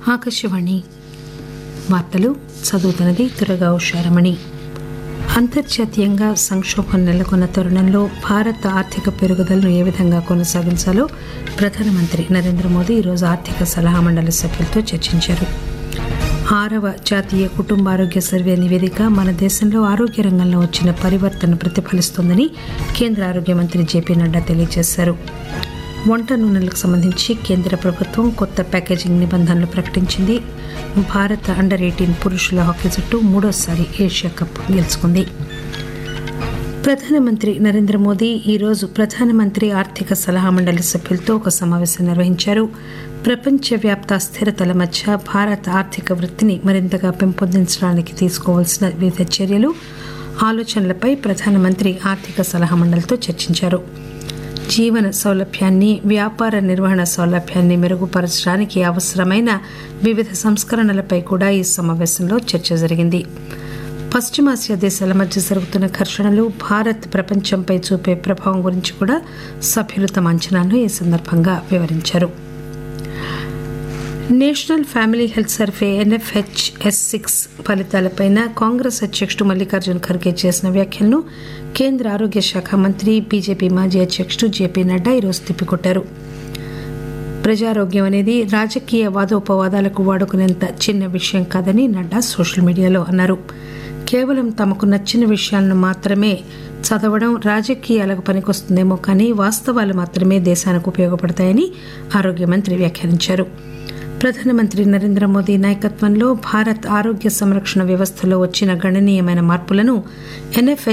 ఆకాశవాణి వార్తలు చదువుతున్నది తురగా ఉషారమణి అంతర్జాతీయంగా సంక్షోభం నెలకొన్న తరుణంలో భారత ఆర్థిక పెరుగుదలను ఏ విధంగా కొనసాగించాలో ప్రధానమంత్రి నరేంద్ర మోదీ ఈరోజు ఆర్థిక సలహా మండలి సభ్యులతో చర్చించారు ఆరవ జాతీయ కుటుంబ ఆరోగ్య సర్వే నివేదిక మన దేశంలో ఆరోగ్య రంగంలో వచ్చిన పరివర్తన ప్రతిఫలిస్తోందని కేంద్ర ఆరోగ్య మంత్రి జేపీ నడ్డా తెలియజేశారు వంట నూనెలకు సంబంధించి కేంద్ర ప్రభుత్వం కొత్త ప్యాకేజింగ్ నిబంధనలు ప్రకటించింది భారత అండర్ ఎయిటీన్ పురుషుల హాకీ జట్టు మూడోసారి ఏషియా కప్ గెలుచుకుంది ప్రధానమంత్రి నరేంద్ర మోదీ ఈరోజు ప్రధానమంత్రి ఆర్థిక సలహా మండలి సభ్యులతో ఒక సమావేశం నిర్వహించారు ప్రపంచవ్యాప్త అస్థిరతల మధ్య భారత ఆర్థిక వృద్ధిని మరింతగా పెంపొందించడానికి తీసుకోవాల్సిన వివిధ చర్యలు ఆలోచనలపై ప్రధానమంత్రి ఆర్థిక సలహా మండలితో చర్చించారు జీవన సౌలభ్యాన్ని వ్యాపార నిర్వహణ సౌలభ్యాన్ని మెరుగుపరచడానికి అవసరమైన వివిధ సంస్కరణలపై కూడా ఈ సమావేశంలో చర్చ జరిగింది పశ్చిమాసియా దేశాల మధ్య జరుగుతున్న ఘర్షణలు భారత్ ప్రపంచంపై చూపే ప్రభావం గురించి కూడా సభ్యులు తమ అంచనాలను ఈ సందర్భంగా వివరించారు national family health survey NFH S six ఫలితాలపై కాంగ్రెస్ అధ్యక్షుడు మల్లికార్జున్ ఖర్గే చేసిన వ్యాఖ్యలను కేంద్ర ఆరోగ్య శాఖ మంత్రి బీజేపీ మాజీ అధ్యక్షుడు జేపీ నడ్డా ఈరోజు తిప్పికొట్టారు ప్రజారోగ్యం అనేది రాజకీయ వాదోపవాదాలకు వాడుకునేంత చిన్న విషయం కాదని నడ్డా సోషల్ మీడియాలో అన్నారు కేవలం తమకు నచ్చిన విషయాలను మాత్రమే చదవడం రాజకీయాలకు పనికొస్తుందేమో కానీ వాస్తవాలు మాత్రమే దేశానికి ఉపయోగపడతాయని ఆరోగ్య మంత్రి వ్యాఖ్యానించారు ప్రధానమంత్రి నరేంద్ర మోదీ నాయకత్వంలో భారత్ ఆరోగ్య సంరక్షణ వ్యవస్థలో వచ్చిన గణనీయమైన మార్పులను ఎన్ఎఫ్హెచ్